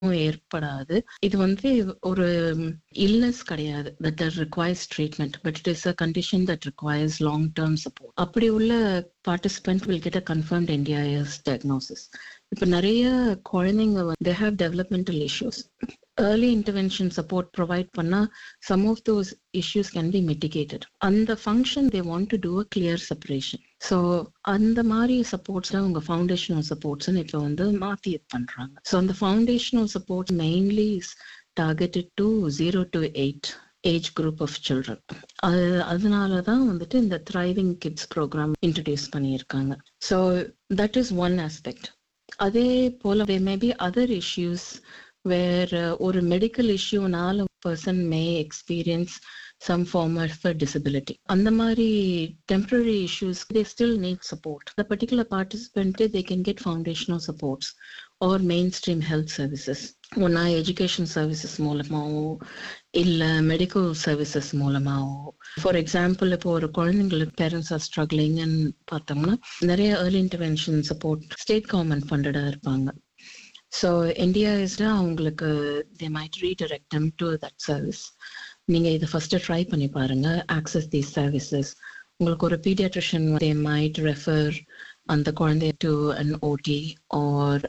ஏற்படாது இது வந்து ஒரு இல்னஸ் கிடையாது that requires treatment but it is a condition that requires long term support அப்படி உள்ள participant will get a confirmed NDIS diagnosis இப்போ நிறைய குழந்தைங்க they have developmental issues early intervention support provide பண்ணா some of those issues can be mitigated அந்த function they want to do a clear separation so அந்த மாதிரி supports உங்க foundational supports இப்போ வந்து மாத்தி இது பண்றாங்க ஸோ அந்த foundational support mainly is targeted to zero to eight age group of children அது அதனால தான் வந்துட்டு இந்த த்ரைவிங் கிட்ஸ் ப்ரோக்ராம் இன்ட்ரடியூஸ் பண்ணியிருக்காங்க so that is one aspect அதே போல மேபி அதர் இஷ்யூஸ் வேர் ஒரு மெடிக்கல் இஷ்யூனால person may experience some form of disability அந்த மாதிரி temporary issues they still need support the particular participant they can get foundational supports or mainstream health services ஒன்னா education services மூலமாவோ இல்ல medical services மூலமாவோ for example இப்போ ஒரு குழந்தைங்களுக்கு parents are ஸ்ட்ரகிளிங்னு பார்த்தோம்னா நிறைய early intervention support state government ஃபண்டடா இருப்பாங்க ஸோ என்டிஆர்எஸ்ல அவங்களுக்கு they might redirect them to that service நீங்க இதை ஃபர்ஸ்ட் ட்ரை பண்ணி பாருங்க ஆக்சஸ் தீஸ் சர்வீசஸ் உங்களுக்கு ஒரு பீடியாட்ரிஷியன் தே மைட் ரெஃபர் அந்த குழந்தைய to an OT or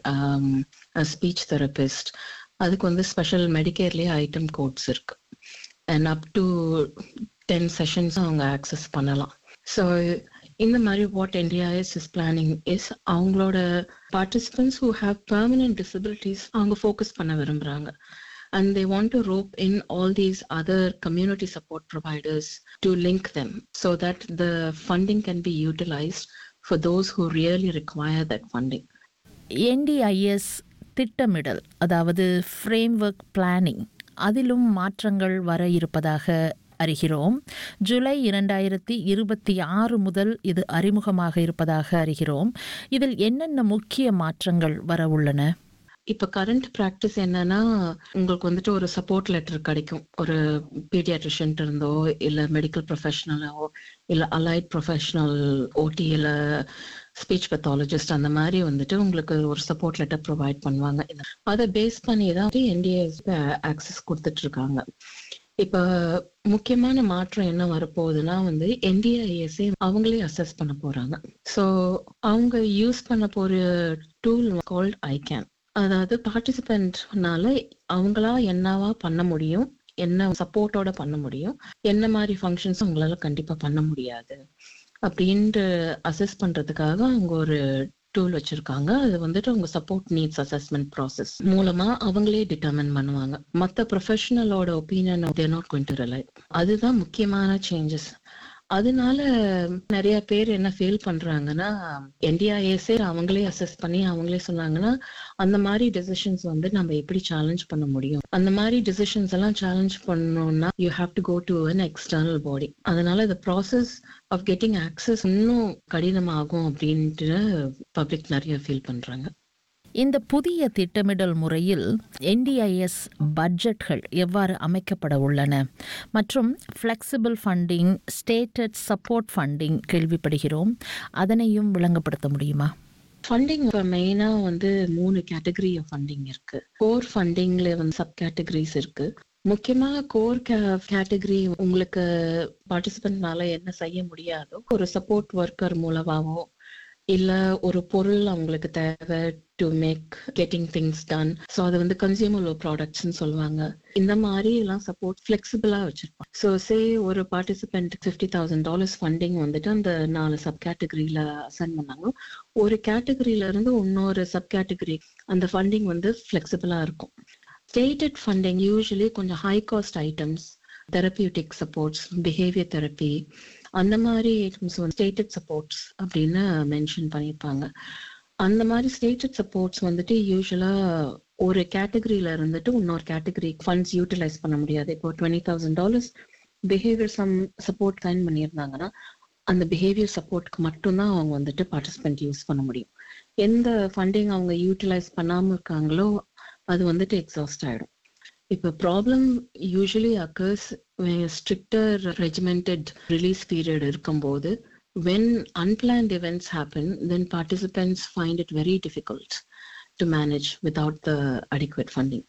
speech therapist அதுக்கு வந்து ஸ்பெஷல் மெடிக்கேர்லேயே ஐட்டம் கோட்ஸ் இருக்கு and up to ten sessions அவங்க ஆக்சஸ் பண்ணலாம் ஸோ இந்த மாதிரி what NDIS is planning is அவங்களோட participants who have permanent disabilities அவங்க ஃபோக்கஸ் பண்ண விரும்புறாங்க and they want to rope in all these other community support providers to link them so that the funding can be utilized for those who really require that funding. NDIS திட்டமிடல் அதாவது framework planning அதிலும் மாற்றங்கள் வர இருப்பதாக அறிகிறோம் ஜூலை இரண்டாயிரத்தி இருபத்தி ஆறு முதல் இது அறிமுகமாக இருப்பதாக அறிகிறோம் இதில் என்னென்ன முக்கிய மாற்றங்கள் வர உள்ளன இப்ப கரண்ட் ப்ராக்டிஸ் என்னன்னா உங்களுக்கு வந்துட்டு ஒரு சப்போர்ட் லெட்டர் கிடைக்கும் ஒரு பீடியாட்ரிஷியன் இருந்தோ இல்ல மெடிக்கல் ப்ரொஃபஷனலோ இல்ல அலைட் ப்ரொஃபஷனல் ஓடி இல்ல ஸ்பீச் பெத்தாலஜிஸ்ட் அந்த மாதிரி வந்துட்டு உங்களுக்கு ஒரு சப்போர்ட் லெட்டர் ப்ரொவைட் பண்ணுவாங்க அதை பேஸ் பண்ணி தான் என்டிஎஸ் ஆக்சஸ் கொடுத்துட்டு இருக்காங்க இப்ப முக்கியமான மாற்றம் என்ன வரப்போகுதுன்னா வந்து என்டிஐஎஸ்ஏ அவங்களே அசஸ் பண்ண போறாங்க ஸோ அவங்க யூஸ் பண்ண போற டூல் கால்ட் ஐகேன் அதாவது பார்ட்டிசிபென்ட்னால அவங்களா என்னவா பண்ண முடியும் என்ன சப்போர்ட்டோட பண்ண முடியும் என்ன மாதிரி ஃபங்க்ஷன்ஸ் அவங்களால கண்டிப்பா பண்ண முடியாது அப்படின்ட்டு அசஸ் பண்றதுக்காக அவங்க ஒரு டூல் வச்சிருக்காங்க அது வந்துட்டு அவங்க சப்போர்ட் நீட்ஸ் அசஸ்மெண்ட் ப்ராசஸ் மூலமா அவங்களே டிட்டர்மின் பண்ணுவாங்க மத்த ப்ரொஃபஷனலோட opinion they're not going to rely அதுதான் முக்கியமான சேஞ்சஸ் அதனால நிறைய பேர் என்ன ஃபீல் பண்றாங்கன்னா என்டிஐஎஸ்ஏ அவங்களே அசஸ் பண்ணி அவங்களே சொன்னாங்கன்னா அந்த மாதிரி டெசிஷன்ஸ் வந்து நம்ம எப்படி சேலஞ்ச் பண்ண முடியும் அந்த மாதிரி டெசிஷன்ஸ் எல்லாம் சேலஞ்ச் பண்ணணும்னா you have to go to an external body அதனால இந்த ப்ராசஸ் ஆஃப் கெட்டிங் ஆக்சஸ் இன்னும் கடினமாகும் அப்படின்ட்டு பப்ளிக் நிறைய ஃபீல் பண்றாங்க இந்த புதிய திட்டமிடல் முறையில் என்டிஐஎஸ் பட்ஜெட்கள் எவ்வாறு அமைக்கப்பட உள்ளன மற்றும் flexible funding stated support funding கேள்விப்படுகிறோம் அதனையும் விளங்கப்படுத்த முடியுமா ஃபண்டிங் இப்போ மெயினாக வந்து மூணு கேட்டகரி ஆஃப் ஃபண்டிங் இருக்கு கோர் ஃபண்டிங்ல வந்து சப் கேட்டகரிஸ் இருக்கு முக்கியமா கோர் கேட்டகரி உங்களுக்கு பார்ட்டிசிபென்ட்னால என்ன செய்ய முடியாதோ ஒரு சப்போர்ட் ஒர்க்கர் மூலமாவோ இல்ல ஒரு பொருள் அவங்களுக்கு தேவை to make getting things done so அது வந்து கன்சியூமர் ப்ராடக்ட்ஸ்னு சொல்லுவாங்க இந்த மாதிரி எல்லாம் சப்போர்ட் ஃபிளெக்சிபிளா வச்சிருப்போம் ஸோ சே ஒரு participant fifty thousand dollars funding வந்துட்டு அந்த நாலு சப் கேட்டகரியில அசைன் பண்ணாங்க ஒரு கேட்டகரியில இருந்து இன்னொரு சப் கேட்டகரி அந்த ஃபண்டிங் வந்து ஃபிளெக்சிபிளா இருக்கும் ஸ்டேட்டட் ஃபண்டிங் யூஸ்வலி கொஞ்சம் high cost items therapeutic supports behaviour therapy அந்த மாதிரி ஐட்டம்ஸ் வந்து ஸ்டேட்டட் சப்போர்ட்ஸ் அப்படின்னு மென்ஷன் பண்ணியிருப்பாங்க அந்த மாதிரி ஸ்டேட்டட் சப்போர்ட்ஸ் வந்துட்டு யூஸ்வலா ஒரு கேட்டகரியில இருந்துட்டு இன்னொரு கேட்டகரி ஃபண்ட்ஸ் யூட்டிலைஸ் பண்ண முடியாது இப்போ twenty thousand dollars behaviour some support sign பண்ணியிருந்தாங்கன்னா அந்த பிஹேவியர் சப்போர்ட்க்கு மட்டும்தான் அவங்க வந்துட்டு பார்ட்டிசிபென்ட் யூஸ் பண்ண முடியும் எந்த ஃபண்டிங் அவங்க யூட்டிலைஸ் பண்ணாம இருக்காங்களோ அது வந்துட்டு எக்ஸாஸ்ட் ஆயிடும் இப்போ problem usually occurs stricter regimented release period இருக்கும்போது when unplanned events happen then participants find it very difficult to manage without the adequate funding